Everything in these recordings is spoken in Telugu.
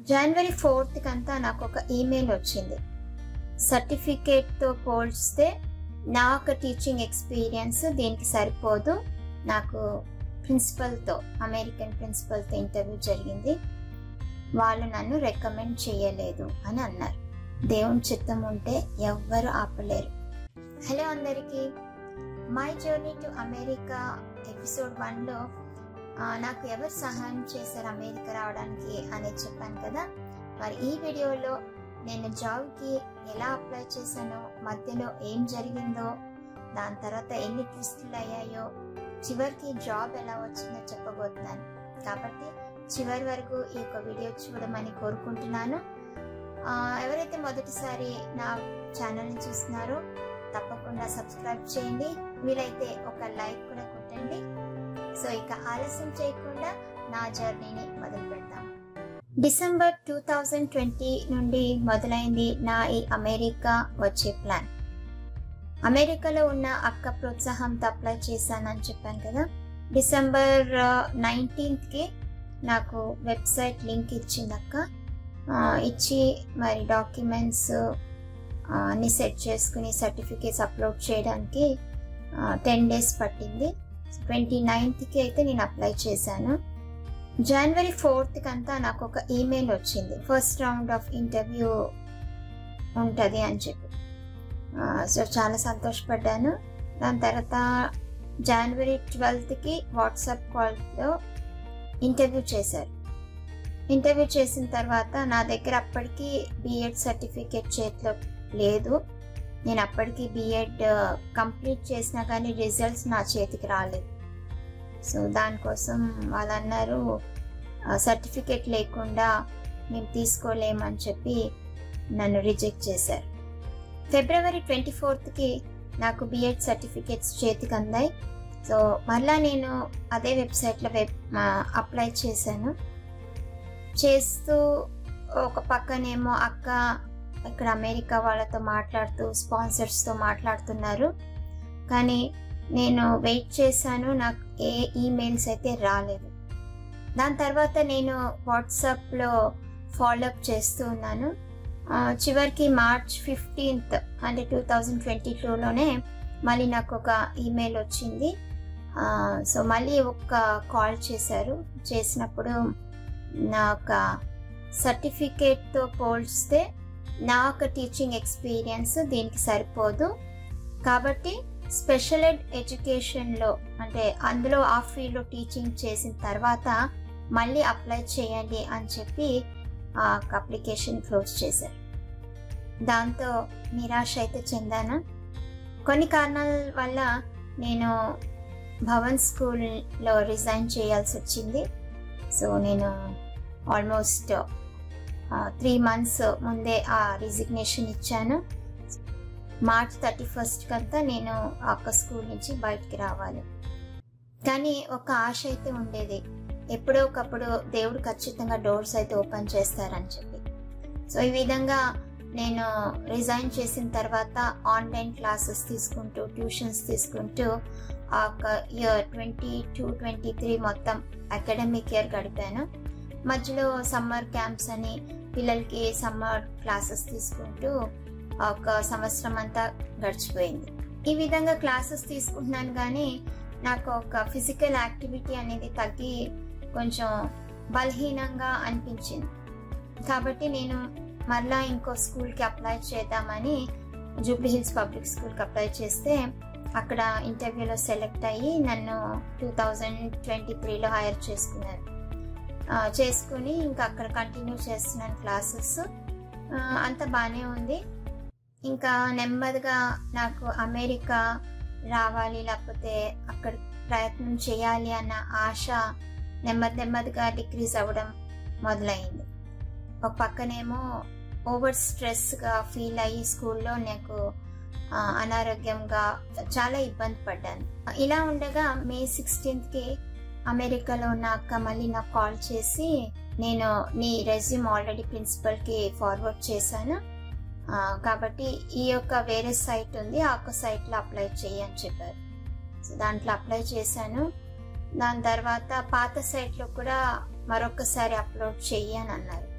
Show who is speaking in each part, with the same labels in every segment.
Speaker 1: జనవరి ఫోర్త్కి అంతా నాకు ఒక ఈమెయిల్ వచ్చింది సర్టిఫికేట్తో పోల్చితే నా ఒక టీచింగ్ ఎక్స్పీరియన్స్ దీనికి సరిపోదు నాకు ప్రిన్సిపల్తో అమెరికన్ ప్రిన్సిపల్తో ఇంటర్వ్యూ జరిగింది వాళ్ళు నన్ను రికమెండ్ చేయలేదు అని అన్నారు దేవుని చిత్తం ఉంటే ఎవ్వరు ఆపలేరు హలో అందరికీ my journey to America episode వన్లో నాకు ఎవరు సహాయం చేశారు అమెరికా రావడానికి అనేది చెప్పాను కదా మరి ఈ వీడియోలో నేను జాబ్కి ఎలా అప్లై చేశానో మధ్యలో ఏం జరిగిందో దాని తర్వాత ఎన్ని ట్విస్టులు అయ్యాయో చివరికి జాబ్ ఎలా వచ్చిందో చెప్పబోతున్నాను కాబట్టి చివరి వరకు ఈ యొక్క వీడియో చూడమని కోరుకుంటున్నాను ఎవరైతే మొదటిసారి నా ఛానల్ని చూస్తున్నారో తప్పకుండా సబ్స్క్రైబ్ చేయండి వీలైతే ఒక లైక్ కూడా కొట్టండి సో ఇక ఆలస్యం చేయకుండా నా జర్నీని మొదలు పెడతాం డిసెంబర్ టూ థౌజండ్ ట్వంటీ నుండి మొదలైంది నా ఈ అమెరికా వచ్చే ప్లాన్ అమెరికాలో ఉన్న అక్క ప్రోత్సాహంతో అప్లై చేశానని చెప్పాను కదా డిసెంబర్ నైన్టీన్త్కి నాకు వెబ్సైట్ లింక్ ఇచ్చింది అక్క ఇచ్చి మరి డాక్యుమెంట్స్ అన్ని సెట్ చేసుకుని సర్టిఫికేట్స్ అప్లోడ్ చేయడానికి టెన్ డేస్ పట్టింది ట్వంటీ నైన్త్కి అయితే నేను అప్లై చేశాను జనవరి ఫోర్త్కి అంతా నాకు ఒక ఈమెయిల్ వచ్చింది ఫస్ట్ రౌండ్ ఆఫ్ ఇంటర్వ్యూ ఉంటుంది అని చెప్పి సో చాలా సంతోషపడ్డాను దాని తర్వాత జనవరి ట్వెల్త్కి వాట్సాప్ కాల్లో ఇంటర్వ్యూ చేశారు ఇంటర్వ్యూ చేసిన తర్వాత నా దగ్గర అప్పటికి బిఎడ్ సర్టిఫికేట్ చేతిలో లేదు నేను అప్పటికి బిఎడ్ కంప్లీట్ చేసినా కానీ రిజల్ట్స్ నా చేతికి రాలేదు సో దానికోసం వాళ్ళు అన్నారు సర్టిఫికేట్ లేకుండా మేము తీసుకోలేమని చెప్పి నన్ను రిజెక్ట్ చేశారు ఫిబ్రవరి ట్వంటీ ఫోర్త్కి నాకు బిఎడ్ సర్టిఫికేట్స్ చేతికి అందాయి సో మళ్ళా నేను అదే వెబ్సైట్లో వెబ్ అప్లై చేశాను చేస్తూ ఒక పక్కనేమో అక్క ఇక్కడ అమెరికా వాళ్ళతో మాట్లాడుతూ స్పాన్సర్స్తో మాట్లాడుతున్నారు కానీ నేను వెయిట్ చేశాను నాకు ఏ ఈమెయిల్స్ అయితే రాలేదు దాని తర్వాత నేను వాట్సాప్లో ఫాలోఅప్ చేస్తూ ఉన్నాను చివరికి మార్చ్ ఫిఫ్టీన్త్ అంటే టూ థౌజండ్ ట్వంటీ టూలోనే మళ్ళీ నాకు ఒక ఈమెయిల్ వచ్చింది సో మళ్ళీ ఒక కాల్ చేశారు చేసినప్పుడు నా ఒక సర్టిఫికేట్తో పోల్చితే నా ఒక టీచింగ్ ఎక్స్పీరియన్స్ దీనికి సరిపోదు కాబట్టి స్పెషల్ ఎడ్ ఎడ్యుకేషన్లో అంటే అందులో ఆ ఫీల్డ్లో టీచింగ్ చేసిన తర్వాత మళ్ళీ అప్లై చేయండి అని చెప్పి ఆ అప్లికేషన్ క్లోజ్ చేశారు దాంతో నిరాశ అయితే చెందాను కొన్ని కారణాల వల్ల నేను భవన్ స్కూల్లో రిజైన్ చేయాల్సి వచ్చింది సో నేను ఆల్మోస్ట్ త్రీ మంత్స్ ముందే ఆ రిజిగ్నేషన్ ఇచ్చాను మార్చ్ థర్టీ ఫస్ట్కి అంతా నేను అక్క స్కూల్ నుంచి బయటికి రావాలి కానీ ఒక ఆశ అయితే ఉండేది ఎప్పుడో ఒకప్పుడు దేవుడు ఖచ్చితంగా డోర్స్ అయితే ఓపెన్ చేస్తారని చెప్పి సో ఈ విధంగా నేను రిజైన్ చేసిన తర్వాత ఆన్లైన్ క్లాసెస్ తీసుకుంటూ ట్యూషన్స్ తీసుకుంటూ ఆ year twenty two twenty three మొత్తం అకాడమిక్ ఇయర్ గడిపాను మధ్యలో సమ్మర్ క్యాంప్స్ అని పిల్లలకి సమ్మర్ క్లాసెస్ తీసుకుంటూ ఒక సంవత్సరం అంతా గడిచిపోయింది ఈ విధంగా క్లాసెస్ తీసుకుంటున్నాను కానీ నాకు ఒక ఫిజికల్ యాక్టివిటీ అనేది తగ్గి కొంచెం బలహీనంగా అనిపించింది కాబట్టి నేను మరలా ఇంకో స్కూల్కి అప్లై చేద్దామని జూబ్లీ హిల్స్ పబ్లిక్ స్కూల్కి అప్లై చేస్తే అక్కడ ఇంటర్వ్యూలో సెలెక్ట్ అయ్యి నన్ను టూ థౌజండ్ ట్వంటీ త్రీలో హైర్ చేసుకున్నారు చేసుకుని ఇంకా అక్కడ కంటిన్యూ చేస్తున్నాను క్లాసెస్ అంత బాగానే ఉంది ఇంకా నెమ్మదిగా నాకు అమెరికా రావాలి లేకపోతే అక్కడ ప్రయత్నం చేయాలి అన్న ఆశ నెమ్మది నెమ్మదిగా డిక్రీజ్ అవ్వడం మొదలైంది ఒక పక్కనేమో ఓవర్ స్ట్రెస్గా ఫీల్ అయ్యి స్కూల్లో నాకు అనారోగ్యంగా చాలా ఇబ్బంది పడ్డాను ఇలా ఉండగా మే సిక్స్టీన్త్కి అమెరికాలో ఉన్న అక్క మళ్ళీ నాకు కాల్ చేసి నేను నీ రెజ్యూమ్ ఆల్రెడీ ప్రిన్సిపల్కి ఫార్వర్డ్ చేశాను కాబట్టి ఈ యొక్క వేరే సైట్ ఉంది ఆ యొక్క సైట్లో అప్లై చేయి అని చెప్పారు సో దాంట్లో అప్లై చేశాను దాని తర్వాత పాత సైట్లో కూడా మరొకసారి అప్లోడ్ చెయ్యి అని అన్నారు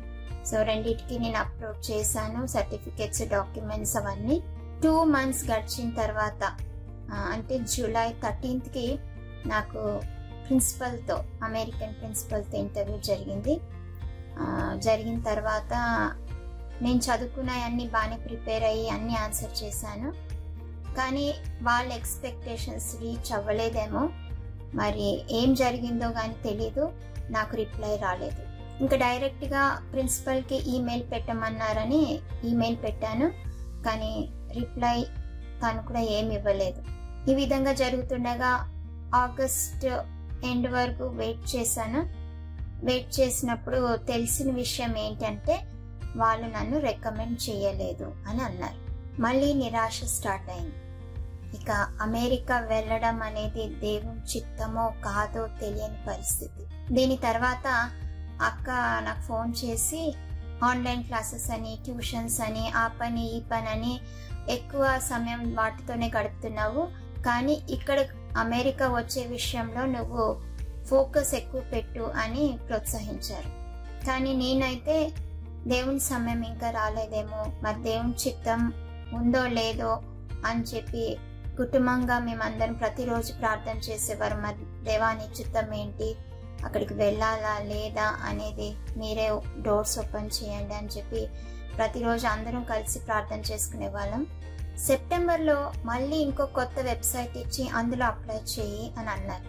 Speaker 1: సో రెండింటికి నేను అప్లోడ్ చేశాను సర్టిఫికేట్స్ డాక్యుమెంట్స్ అవన్నీ టూ మంత్స్ గడిచిన తర్వాత ఆ, అంటే జూలై థర్టీన్త్కి నాకు ప్రిన్సిపల్తో అమెరికన్ ప్రిన్సిపల్తో ఇంటర్వ్యూ జరిగింది ఆ, జరిగిన తర్వాత నేను చదువుకున్నవన్నీ బాగానే ప్రిపేర్ అయ్యి అన్నీ ఆన్సర్ చేశాను కానీ వాళ్ళ ఎక్స్పెక్టేషన్స్ రీచ్ అవ్వలేదేమో మరి ఏం జరిగిందో కానీ తెలీదు నాకు రిప్లై రాలేదు ఇంకా డైరెక్ట్గా ప్రిన్సిపల్కి ఈమెయిల్ పెట్టమన్నారని ఈమెయిల్ పెట్టాను కానీ రిప్లై తను కూడా ఏమి ఇవ్వలేదు ఈ విధంగా జరుగుతుండగా ఆగస్ట్ ఎండ్ వరకు వెయిట్ చేశాను వెయిట్ చేసినప్పుడు తెలిసిన విషయం ఏంటంటే వాళ్ళు నన్ను రికమెండ్ చేయలేదు అని అన్నారు మళ్ళీ నిరాశ స్టార్ట్ అయింది ఇక అమెరికా వెళ్ళడం అనేది దేవుని చిత్తమో కాదో తెలియని పరిస్థితి దీని తర్వాత అక్క నాకు ఫోన్ చేసి ఆన్లైన్ క్లాసెస్ అని ట్యూషన్స్ అని ఆ పని ఈ పని అని ఎక్కువ సమయం వాటితోనే గడుపుతున్నావు కానీ ఇక్కడ అమెరికా వచ్చే విషయంలో నువ్వు ఫోకస్ ఎక్కువ పెట్టు అని ప్రోత్సహించారు కానీ నేనైతే దేవుని సమయం ఇంకా రాలేదేమో మరి దేవుని చిత్తం ఉందో లేదో అని చెప్పి కుటుంబంగా మేమందరం ప్రతిరోజు ప్రార్థన చేసేవారు మరి దేవాని చిత్తం ఏంటి అక్కడికి వెళ్ళాలా లేదా అనేది మీరే డోర్స్ ఓపెన్ చేయండి అని చెప్పి ప్రతిరోజు అందరం కలిసి ప్రార్థన చేసుకునే వాళ్ళం సెప్టెంబర్లో మళ్ళీ ఇంకో కొత్త వెబ్సైట్ ఇచ్చి అందులో అప్లై చేయి అని అన్నారు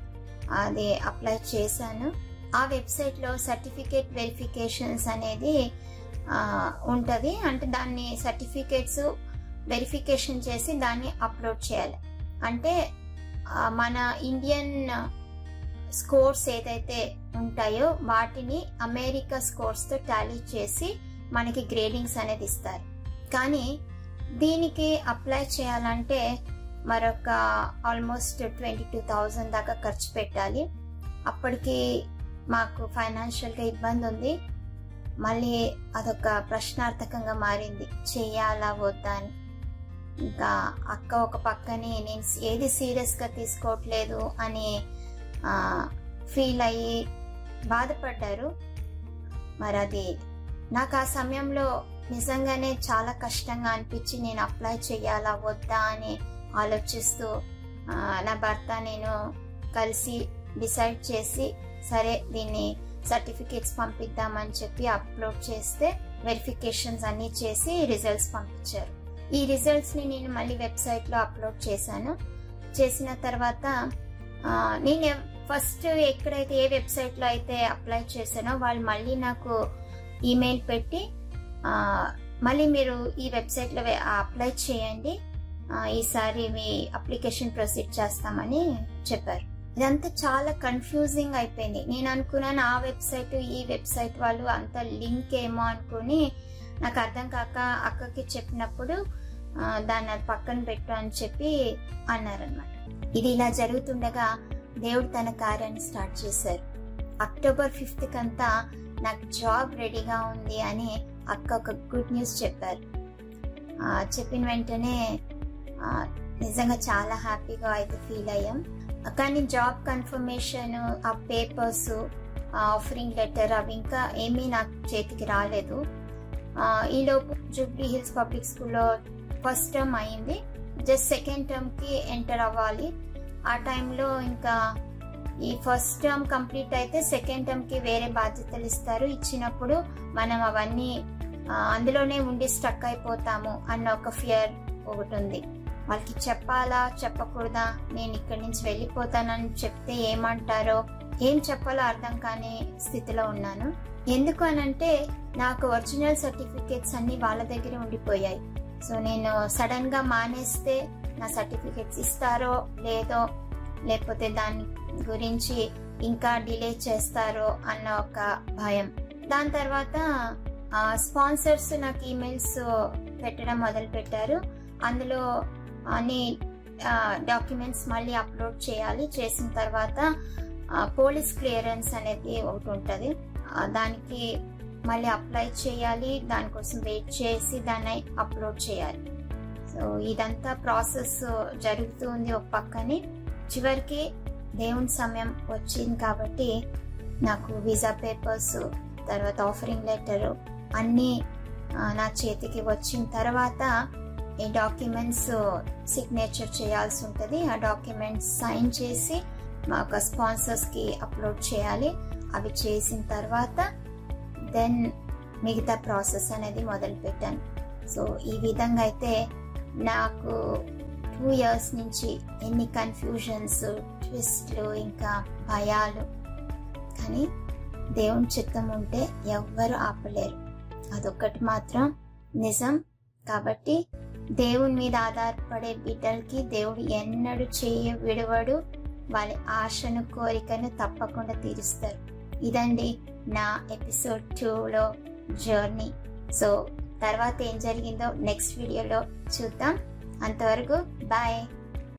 Speaker 1: అది అప్లై చేశాను ఆ వెబ్సైట్లో సర్టిఫికేట్ వెరిఫికేషన్స్ అనేది ఉంటుంది అంటే దాన్ని సర్టిఫికేట్స్ వెరిఫికేషన్ చేసి దాన్ని అప్లోడ్ చేయాలి అంటే ఆ, మన ఇండియన్ స్కోర్స్ ఏదైతే ఉంటాయో వాటిని అమెరికా స్కోర్స్తో టాలీ చేసి మనకి గ్రేడింగ్స్ అనేది ఇస్తారు కానీ దీనికి అప్లై చేయాలంటే మరొక ఆల్మోస్ట్ ట్వంటీ టూ థౌజండ్ దాకా ఖర్చు పెట్టాలి అప్పటికి మాకు ఫైనాన్షియల్గా ఇబ్బంది ఉంది మళ్ళీ అదొక ప్రశ్నార్థకంగా మారింది చేయాలా వద్దా అని ఇంకా అక్క ఒక పక్కని నేను ఏది సీరియస్గా తీసుకోవట్లేదు అని ఫీల్ అయ్యి బాధపడ్డారు మరి అది నాకు ఆ సమయంలో నిజంగానే చాలా కష్టంగా అనిపించి నేను అప్లై చేయాలా వద్దా అని ఆలోచిస్తూ ఆ, నా భర్త నేను కలిసి డిసైడ్ చేసి సరే దీన్ని సర్టిఫికేట్స్ పంపిద్దామని చెప్పి అప్లోడ్ చేస్తే వెరిఫికేషన్స్ అన్నీ చేసి రిజల్ట్స్ పంపించారు ఈ రిజల్ట్స్ని నేను మళ్ళీ వెబ్సైట్లో అప్లోడ్ చేశాను చేసిన తర్వాత ఆ, నేను ఫస్ట్ ఎక్కడైతే ఏ వెబ్సైట్లో అయితే అప్లై చేశానో వాళ్ళు మళ్ళీ నాకు ఈమెయిల్ పెట్టి ఆ, మళ్ళీ మీరు ఈ వెబ్సైట్లో వే- అప్లై చేయండి ఆ, ఈసారి మీ అప్లికేషన్ ప్రొసీడ్ చేస్తామని చెప్పారు ఇదంతా చాలా కన్ఫ్యూజింగ్ అయిపోయింది నేను అనుకున్నాను ఆ వెబ్సైట్ ఈ వెబ్సైట్ వాళ్ళు అంత లింక్ ఏమో అనుకుని నాకు అర్థం కాక అక్కకి చెప్పినప్పుడు ఆ, దాన్ని అది పక్కన పెట్టు అని చెప్పి అన్నారనమాట ఇది ఇలా జరుగుతుండగా దేవుడు తన కార్యాన్ని స్టార్ట్ చేశారు అక్టోబర్ ఫిఫ్త్ కంతా నాకు జాబ్ రెడీగా ఉంది అని అక్క ఒక గుడ్ న్యూస్ చెప్పారు ఆ, చెప్పిన వెంటనే ఆ, నిజంగా చాలా హ్యాపీగా అయితే ఫీల్ అయ్యాం కానీ జాబ్ కన్ఫర్మేషన్ ఆ పేపర్స్ ఆఫరింగ్ లెటర్ అవి ఇంకా ఏమీ నాకు చేతికి రాలేదు ఆ, ఈలోపు జూబ్లీ హిల్స్ పబ్లిక్ స్కూల్లో ఫస్ట్ టర్మ్ అయింది జస్ట్ సెకండ్ టర్మ్కి ఎంటర్ అవ్వాలి ఆ టైంలో ఇంకా ఈ ఫస్ట్ టర్మ్ కంప్లీట్ అయితే సెకండ్ టర్మ్కి వేరే బాధ్యతలు ఇస్తారు ఇచ్చినప్పుడు మనం అవన్నీ ఆ, అందులోనే ఉండి స్టక్ అయిపోతాము అన్న ఒక ఫియర్ ఒకటి ఉంది వాళ్ళకి చెప్పాలా చెప్పకూడదా నేను ఇక్కడి నుంచి వెళ్ళిపోతానని చెప్తే ఏమంటారో ఏం చెప్పాలో అర్థం కాని స్థితిలో ఉన్నాను ఎందుకు అనంటే నాకు ఒరిజినల్ సర్టిఫికేట్స్ అన్ని వాళ్ళ దగ్గర ఉండిపోయాయి సో నేను సడన్ గా మానేస్తే నా సర్టిఫికేట్స్ ఇస్తారో లేదో లేకపోతే దాని గురించి ఇంకా డిలే చేస్తారో అన్న ఒక భయం దాని తర్వాత స్పాన్సర్స్ నాకు ఈమెయిల్స్ పెట్టడం మొదలు పెట్టారు అందులో అన్ని డాక్యుమెంట్స్ మళ్ళీ అప్లోడ్ చేయాలి చేసిన తర్వాత పోలీస్ క్లియరెన్స్ అనేది ఒకటి ఉంటుంది దానికి మళ్ళీ అప్లై చేయాలి దానికోసం వెయిట్ చేసి దాన్ని అప్లోడ్ చేయాలి సో ఇదంతా ప్రాసెస్ జరుగుతుంది ఒక పక్కని చివరికి దేవుని సమయం వచ్చింది కాబట్టి నాకు వీసా పేపర్స్ తర్వాత ఆఫరింగ్ లెటరు అన్నీ ఆ, నా చేతికి వచ్చిన తర్వాత ఈ డాక్యుమెంట్స్ సిగ్నేచర్ చేయాల్సి ఉంటుంది ఆ డాక్యుమెంట్స్ సైన్ చేసి మా యొక్క స్పాన్సర్స్కి అప్లోడ్ చేయాలి అవి చేసిన తర్వాత దెన్ మిగతా ప్రాసెస్ అనేది మొదలు పెట్టాను సో ఈ విధంగా అయితే నాకు టూ ఇయర్స్ నుంచి ఎన్ని కన్ఫ్యూజన్స్ ట్విస్ట్లు ఇంకా భయాలు కానీ దేవుని చిత్తం ఉంటే ఎవ్వరు ఆపలేరు అదొక్కటి మాత్రం నిజం కాబట్టి దేవుని మీద ఆధారపడే బిడ్డలకి దేవుడు ఎన్నడూ చేయ విడవడు వాళ్ళ ఆశను కోరికను తప్పకుండా తీరుస్తారు ఇదండి నా ఎపిసోడ్ టూలో జర్నీ సో తర్వాత ఏం జరిగిందో నెక్స్ట్ వీడియోలో చూద్దాం అంతవరకు బాయ్